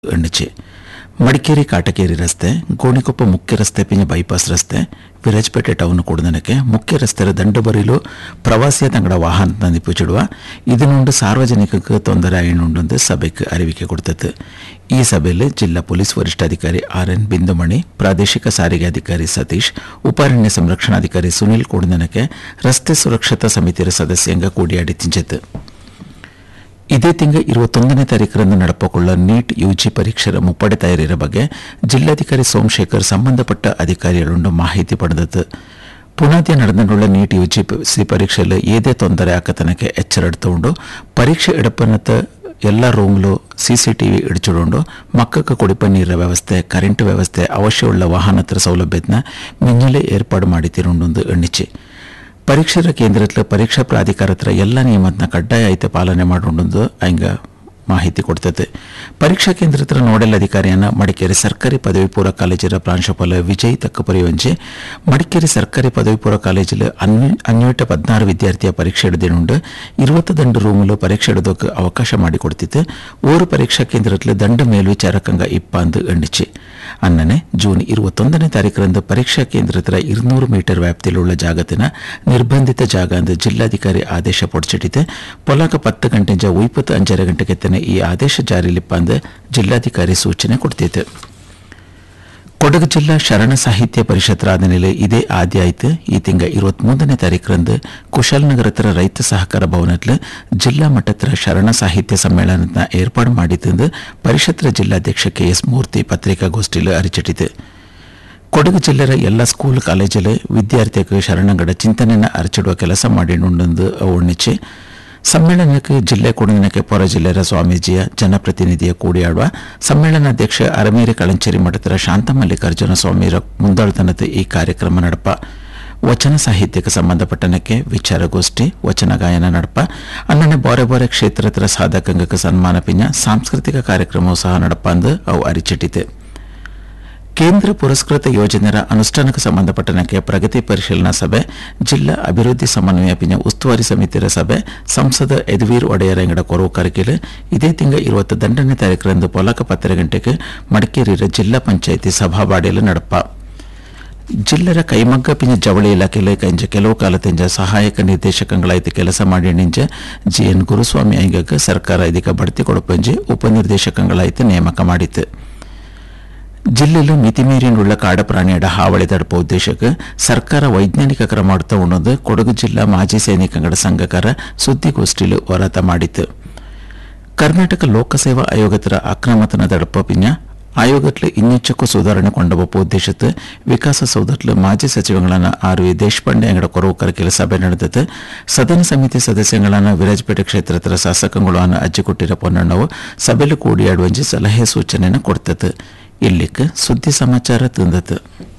ಎಣ್ಣಿಚೆ ಮಡಿಕೇರಿ ಕಾಟಕೇರಿ ರಸ್ತೆ ಗೋಣಿಕೊಪ್ಪ ಮುಖ್ಯ ರಸ್ತೆ ಪಿಂಜ ಬೈಪಾಸ್ ರಸ್ತೆ ವಿರಾಜಪೇಟೆ ಟೌನ್ ಕೂಡದನಕ್ಕೆ ಮುಖ್ಯ ರಸ್ತೆಯ ದಂಡುಬರಿಲು ಪ್ರವಾಸಿಯ ತಂಗಡ ವಾಹನ ನಿಪುಚಿಡುವ ಇದನ್ನುಂಡು ಸಾರ್ವಜನಿಕಕ್ಕೆ ತೊಂದರೆ ಆಯಿನುಂಡು ಸಭೆಗೆ ಅರಿವಿಕೆ ಕೊಡ್ತದೆ ಈ ಸಭೆಯಲ್ಲಿ ಜಿಲ್ಲಾ ಪೊಲೀಸ್ ವರಿಷ್ಠಾಧಿಕಾರಿ ಆರ್ ಎನ್ ಬಿಂದುಮಣಿ ಪ್ರಾದೇಶಿಕ ಸಾರಿಗೆ ಅಧಿಕಾರಿ ಸತೀಶ್ ಉಪಾರಣ್ಯ ಸಂರಕ್ಷಣಾಧಿಕಾರಿ ಸುನಿಲ್ ಕೂಡದನಕ್ಕೆ ರಸ್ತೆ ಸುರಕ್ಷತಾ ಸಮಿತಿಯ ಸದಸ್ಯಂಗ ಕೂಡಿಯಾಡಿ ತಿಂಚಿತು ಇದೇ ತಿಂಗ ഇരുപത്തൊന്നിനെ ತಾರೀಖರಂದು നടപ്പുള്ള ನೀಟ್ ಯುಜಿ ಪರೀಕ್ಷೆಯ ಮುಪ್ಪಡೆ ತಯಾರಿಯ ಬಗ್ಗೆ ಜಿಲ್ಲಾಧಿಕಾರಿ ಸೋಮಶೇಖರ್ ಸಂಬಂಧಪಟ್ಟ ಅಧಿಕಾರಿകളുണ്ട് ಮಾಹಿತಿ ಪಡೆದದ್ದು ಪುಣಾದ್ಯ ನಡೆದಂಡುಳ್ಳ ನೀಟ್ ಯುಜಿ ಸಿ ಪರೀಕ್ಷೆಯಲ್ಲಿ ಏದೇ ತೊಂದರೆ ಆಕತನಕ್ಕೆ ಎಚ್ಚರೆಡುತ್ತುಂಡು ಪರೀಕ್ಷೆ ಎಡಪನತ್ತ ಎಲ್ಲ ರೂಮ್ಲು ಸಿಸಿಟಿವಿ ಇಡಿಚಿಡುಂಡು ಮಕ್ಕಕ್ಕೆ ಕುಡಿಪ ನೀರಿನ ವ್ಯವಸ್ಥೆ ಕರೆಂಟ್ ವ್ಯವಸ್ಥೆ ಅವಶ್ಯವುಳ್ಳ ವಾಹನತ್ರ ಸೌಲಭ್ಯದನ್ನ ಮಿನ್ನಲೆ ಏರ್ಪಾಡು ಮಾಡಿತಿರುಂಡು ಎಣ್ಣಿಚೆ ಪರೀಕ್ಷರ ಕೇಂದ್ರത്തിൽ ಪರೀಕ್ಷಾ ಪ್ರಾಧಿಕಾರತ್ರ ಎಲ್ಲ ನಿಯಮದನ್ನ ಕಡ್ಡಾಯ ಐತೆ ಪಾಲನೆ ಮಾಡುಂಡು ಹಂಗ ಮಾಹಿತಿ ಕೊಡ್ತದೆ ಪರೀಕ್ಷಾ ಕೇಂದ್ರತ್ರ ನೋಡೆಲ್ ಅಧಿಕಾರಿಯನ್ನ ಮಡಿಕೇರಿ ಸರ್ಕಾರಿ ಪದವಿ ಪೂರ್ವ ಕಾಲೇಜಿನ ಪ್ರಾಂಶುಪಾಲ ವಿಜಯ್ ತಕ್ಕಪುರಿ ವಂಚೆ ಮಡಿಕೇರಿ ಸರ್ಕಾರಿ ಪದವಿ ಪೂರ್ವ ಕಾಲೇಜಿൽ അഞ്ഞൂറ്റ പതിനാറ് വിദ്യാർത്ഥിയ പരീക്ഷ എഴുതിയുണ്ട് ഇരുപത്തി രണ്ട് റൂമിൽ പരീക്ഷ എഴുതോക്ക് അവകാശം ಮಾಡಿಕೊಡ್ತಿತ್ತು ಓರು ಪರೀಕ್ಷಾ ಕೇಂದ್ರದಲ್ಲಿ ದಂಡ ಮೇಲ್ವಿಚಾರಕಂಗ ಇಪ್ಪಂದು ಎಣ್ಣಿಚೆ ಅನ್ನನೆ ಜೂನ್ ഇരുപത്തൊന്നിനെ ತಾರೀಖರಂದು ಪರೀಕ್ಷಾ ಕೇಂದ್ರತ್ರ ഇരുന്നൂറ് ಮೀಟರ್ ವ್ಯಾಪ್ತಿയിലുള്ള ಜಾಗತಿನ ನಿರ್ಬಂಧಿತ ಜಾಗ ಎಂದು ಜಿಲ್ಲಾಧಿಕಾರಿ ಆದೇಶ പൊടിച്ചിട്ടിട്ട് ಪೊಲಾಕ ಪತ್ತು ಗಂಟೆಂಜ ಉಯ್ಪತ್ತು ಅഞ്ചര ಗಂಟೆಗೆತ್ತನೆ ಈ ಆದೇಶ ಜಾರಿಲಿಪ್ಪಂದು ಜಿಲ್ಲಾಧಿಕಾರಿ ಸೂಚನೆ ಕೊಡ್ತಿತ್ತು ಕೊಡಗು ಜಿಲ್ಲಾ ಶರಣ ಸಾಹಿತ್ಯ ಪರಿಷತ್ ರಾಧನೆಲೆ ಇದೇ ಆದ್ಯ ಆಯ್ತು ಈ ತಿಂಗ ഇരുപത്തിമൂന്നിനെ ತಾರೀಖರಂದು ಕುಶಾಲನಗರತ್ರ ರೈತ ಸಹಕಾರ ಭವನത്തിൽ ಜಿಲ್ಲಾ ಮಟ್ಟತ್ರ ಶರಣ ಸಾಹಿತ್ಯ ಸಮ್ಮೇಳನದ ಏರ್ಪಾಡು ಮಾಡಿದ್ದು ಪರಿಷತ್ತರ ಜಿಲ್ಲಾಧ್ಯಕ್ಷ ಕೆ ಎಸ್ ಮೂರ್ತಿ ಪತ್ರಿಕಾಗೋಷ್ಠಿಯಲ್ಲಿ ಅರಿಚಿಟ್ಟಿತು ಕೊಡಗು ಜಿಲ್ಲೆಯ ಎಲ್ಲ ಸ್ಕೂಲ್ ಕಾಲೇಜಲ್ಲಿ ವಿದ್ಯಾರ್ಥಿಗೆ ಶರಣಂಗಡ ಚಿಂತನೆಯನ್ನು ಅರಚಿಡುವ ಕೆಲಸ ಮಾಡಿನುಂಡು ಒಣ್ಣಿಚ್ಚಿ ಸಮ್ಮೇಳನಕ್ಕೆ ಜಿಲ್ಲೆ ಕೊಡಗಿನಕ್ಕೆ ಪೊರ ಜಿಲ್ಲೆಯ ಸ್ವಾಮೀಜಿಯ ಜನಪ್ರತಿನಿಧಿಯ ಕೂಡಿಯಾಡುವ ಸಮ್ಮೇಳನಾಧ್ಯಕ್ಷ ಅರಮೇರಿ ಕಳಂಚೇರಿ ಮಠದ ಶಾಂತ ಮಲ್ಲಿಕಾರ್ಜುನ ಸ್ವಾಮಿಯರ ಮುಂದಾಳುತನದ ಈ ಕಾರ್ಯಕ್ರಮ ನಡಪ ವಚನ ಸಾಹಿತ್ಯಕ್ಕೆ ಸಂಬಂಧಪಟ್ಟನಕ್ಕೆ ವಿಚಾರಗೋಷ್ಠಿ ವಚನ ಗಾಯನ ನಡಪ ಅನ್ನನೆ ಬಾರೆ ಬಾರೆ ಕ್ಷೇತ್ರತರ ಸಾಧಕಂಗಕ್ಕೆ ಸನ್ಮಾನ ಪಿಂಜ ಸಾಂಸ್ಕೃತಿಕ ಕಾರ್ಯಕ್ರಮವೂ ಸಹ ನಡಪ ಅಂದು ಅವು ಅರಿಚಿಟ್ಟಿದೆ ಕೇಂದ್ರ ಪುರಸ್ಕೃತ ಯೋಜನೆಯ ಅನುಷ್ಠಾನಕ್ಕೆ ಸಂಬಂಧಪಟ್ಟನಕ್ಕೆ ಪ್ರಗತಿ ಪರಿಶೀಲನಾ ಸಭೆ ಜಿಲ್ಲಾ ಅಭಿವೃದ್ಧಿ ಸಮನ್ವಯ ಪಿಂಜ ಉಸ್ತುವಾರಿ ಸಮಿತಿಯ ಸಭೆ ಸಂಸದ ಯದುವೀರ್ ಒಡೆಯರಂಗಡ ಕೊರವು ಕರಕಿಲು ಇದೇ ತಿಂಗ ಇರುವತ್ತು ದಂಡನೆ ತಾರೀಖರಂದು ಪೊಲಕ ಪತ್ತರ ಗಂಟೆಗೆ ಮಡಿಕೇರಿಯ ಜಿಲ್ಲಾ ಪಂಚಾಯಿತಿ ಸಭಾವಾಡಿಯಲ್ಲಿ ನಡಪ ಜಿಲ್ಲೆಯ ಕೈಮಗ್ಗ ಪಿಂಜ ಜವಳಿ ಇಲಾಖೆಯಲ್ಲಿ ಕಂಜ ಕೆಲವು ಕಾಲ ತೆಂಜ ಸಹಾಯಕ ನಿರ್ದೇಶಕಗಳಾಯ್ತು ಕೆಲಸ ಮಾಡಿ ನಿಂಜ ಜಿ ಎನ್ ಗುರುಸ್ವಾಮಿ ಐಂಗಕ್ಕೆ ಸರ್ಕಾರ ಇದೀಗ ಬಡ್ತಿ ಕೊಡಪಂಜಿ ಉಪನಿರ್ದೇಶಕಗಳಾಯ್ತು ನೇಮಕ ಮಾಡಿತು ಜಿಲ್ಲೆಯಲ್ಲಿ ಮಿತಿಮೀರಿನುಳ್ಳ ಕಾಡಪ್ರಾಣಿಯಡ ಹಾವಳಿ ತಡುಪ ಉದ್ದೇಶಕ್ಕೆ ಸರ್ಕಾರ ವೈಜ್ಞಾನಿಕ ಕ್ರಮ ಮಾಡ್ತಾ ಉಣ್ಣೋದು ಕೊಡಗು ಜಿಲ್ಲಾ ಮಾಜಿ ಸೈನಿಕಗಳ ಸಂಘಕಾರ ಸುದ್ದಿಗೋಷ್ಠಿಯಲ್ಲಿ ಹೋರಾಟ ಮಾಡಿತು ಕರ್ನಾಟಕ ಲೋಕಸೇವಾ ಆಯೋಗದ ಅಕ್ರಮತನ ತಡುಪ ಪಿಂಜ ಆಯೋಗത്തിൽ ಇನ್ನೆಚ್ಚಕ್ಕೂ ಸುಧಾರಣೆ ಕೊಂಡೊಬ್ಬ ಉದ್ದೇಶത്ത് ವಿಕಾಸ ಸೌಧത്തിൽ ಮಾಜಿ ಸಚಿವಗಳಾன ಆರ್ ವಿ ದೇಶಪಾಂಡೆ ಅಂಗಡ ಕೊರವುಕರ ಕೆಲ ಸಭೆ ನಡೆದದ್ದು ಸದನ ಸಮಿತಿ ಸದಸ್ಯಗಳಾன ವಿರಾಜಪೇಟೆ ಕ್ಷೇತ್ರದ ಶಾಸಕಗಳಾன ಅಜ್ಜಿಕೊಟ್ಟಿರ ಪೊನ್ನಣ್ಣವು ಸಭೆಯಲ್ಲಿ ಕೂಡಿಯಾಡುವಂಜಿ ಸಲಹೆ ಸೂಚನೆಯನ್ನು ಕೊಡ್ತದೆ ಇಲ್ಲಿಕ್ಕೆ ಸುದ್ದಿ ಸಮಾಚಾರ ತಂದದ್ದು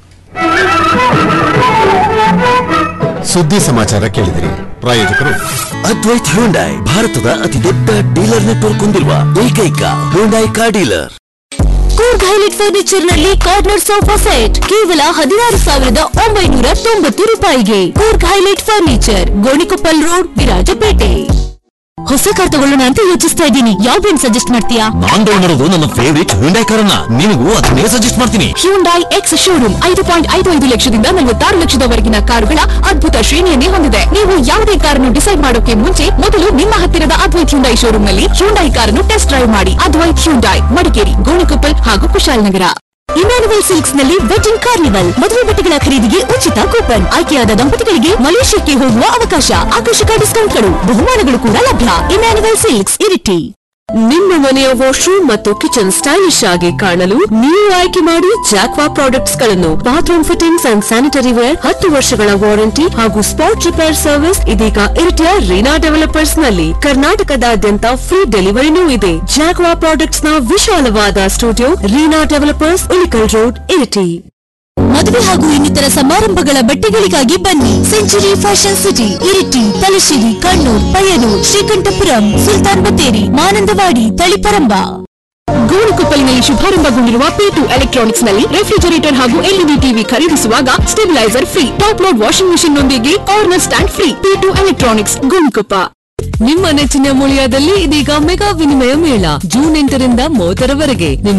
ಸುದ್ದಿ ಸಮಾಚಾರ ಕೇಳಿದಿರಿ ಪ್ರಾಯೋಜಕರು ಅದ್ವೈತ್ ಹ್ಯುಂಡೈ ಭಾರತದ ಅತಿ ದೊಡ್ಡ ಡೀಲರ್ ನೆಟ್ವರ್ಕ್ ಹೊಂದಿರುವ ಏಕೈಕ Hyundai car dealer Coorg highlight furniture ನಲ್ಲಿ ಕಾರ್ನರ್ ಸೋಫಾ ಸೆಟ್ ಕೇವಲ ಹದಿನಾರು ಸಾವಿರದ ಒಂಬೈನೂರ ತೊಂಬತ್ತು ರೂಪಾಯಿಗೆ Coorg highlight furniture Gonikoppal road Virajpet ಹೊಸ ಕಾರ್ ತಗೊಳ್ಳೋಣ ಅಂತ ಯೋಚಿಸ್ತಾ ಇದ್ದೀನಿ ಯಾವ ಬ್ರ್ಯಾಂಡ್ ಸಜೆಸ್ಟ್ ಮಾಡ್ತೀಯಾ ನಾನ್ ತಗೊಂಡಿರೋದು ನನ್ನ ಫೇವರಿಟ್ ಹ್ಯುಂಡೈ ಕಾರನ್ನ ನಿನಗೂ ಅದನ್ನೇ ಸಜೆಸ್ಟ್ ಮಾಡ್ತೀನಿ ಹ್ಯುಂಡೈ ಎಕ್ಸ್ ಶೋರೂಮ್ ಐದು ಪಾಯಿಂಟ್ ಐದು ಐದು ಲಕ್ಷದಿಂದ ನಲವತ್ತಾರು ಲಕ್ಷದವರೆಗಿನ ಕಾರುಗಳ ಅದ್ಭುತ ಶ್ರೇಣಿಯನ್ನೇ ಹೊಂದಿದೆ ನೀವು ಯಾವುದೇ ಕಾರನ್ನು ಡಿಸೈಡ್ ಮಾಡೋಕೆ ಮುಂಚೆ ಮೊದಲು ನಿಮ್ಮ ಹತ್ತಿರದ ಅದ್ವೈತ್ ಹ್ಯುಂಡೈ ಶೋರೂಮ್ ನಲ್ಲಿ ಹ್ಯುಂಡೈ ಕಾರನ್ನು ಟೆಸ್ಟ್ ಡ್ರೈವ್ ಮಾಡಿ ಅದ್ವೈತ್ ಹ್ಯುಂಡೈ ಮಡಿಕೇರಿ ಗೋಣಿಕೊಪ್ಪಲ್ ಹಾಗೂ ಕುಶಾಲನಗರ ಇಮ್ಯಾನುವಲ್ ಸಿಲ್ಕ್ಸ್ ನಲ್ಲಿ ವೆಡ್ಡಿಂಗ್ ಕಾರ್ನಿವಲ್ ಮದುವೆ ಬಟ್ಟೆಗಳ ಖರೀದಿಗೆ ಉಚಿತ ಕೂಪನ್ ಆಯ್ಕೆಯಾದ ದಂಪತಿಗಳಿಗೆ ಮಲೇಷ್ಯಾಕ್ಕೆ ಹೋಗುವ ಅವಕಾಶ ಆಕರ್ಷಕ ಡಿಸ್ಕೌಂಟ್ಗಳು ಬಹುಮಾನಗಳು ಕೂಡ ಲಭ್ಯ ಇಮ್ಯಾನುವಲ್ ಸಿಲ್ಕ್ಸ್ ಇರಿಟಿ ನಿಮ್ಮ ಮನೆಯ ವಾಶ್ರೂಮ್ ಮತ್ತು ಕಿಚನ್ ಸ್ಟೈಲಿಶ್ ಆಗಿ ಕಾಣಲು ನೀವು ಆಯ್ಕೆ ಮಾಡಿ ಜಾಕ್ವಾ ಪ್ರಾಡಕ್ಟ್ಸ್ ಗಳನ್ನು bathroom fittings and sanitary ware ಹತ್ತು ವರ್ಷಗಳ ವಾರಂಟಿ ಹಾಗೂ ಸ್ಪಾಟ್ ರಿಪೇರ್ ಸರ್ವಿಸ್ ಇದೀಗ ಇರಿಟಿಯ ರೀನಾ ಡೆವಲಪರ್ಸ್ ನಲ್ಲಿ ಕರ್ನಾಟಕದಾದ್ಯಂತ ಫ್ರೀ ಡೆಲಿವರಿನೂ ಇದೆ ಜಾಕ್ವಾ ಪ್ರಾಡಕ್ಟ್ಸ್ ನ ವಿಶಾಲವಾದ studio Reena developers Ulikkal road Iritty ಮದುವೆ ಹಾಗೂ ಇನ್ನಿತರ ಸಮಾರಂಭಗಳ ಬಟ್ಟೆಗಳಿಗಾಗಿ ಬನ್ನಿ century fashion city Iritty Thalassery Kannur Payyanur Sreekandapuram Sultan Bathery Mananthavady Taliparamba ಗೋಣಿಕೊಪ್ಪಲಿನಲ್ಲಿ ಶುಭಾರಂಭಗೊಂಡಿರುವ ಪಿ ಟು ಎಲೆಕ್ಟ್ರಾನಿಕ್ಸ್ ನಲ್ಲಿ ರೆಫ್ರಿಜರೇಟರ್ ಹಾಗೂ ಎಲ್ಇಡಿ ಟಿವಿ ಖರೀದಿಸುವಾಗ stabiliser free top load washing machine ನೊಂದಿಗೆ corner stand free P two electronics Gonikoppa ನಿಮ್ಮ ನೆಚ್ಚಿನ ಮೂಳಿಯಾದಲ್ಲಿ ಇದೀಗ ಮೆಗಾ ವಿನಿಮಯ ಮೇಳ ಜೂನ್ ಎಂಟರಿಂದ ಮೂವತ್ತರವರೆಗೆ ನಿಮ್ಮ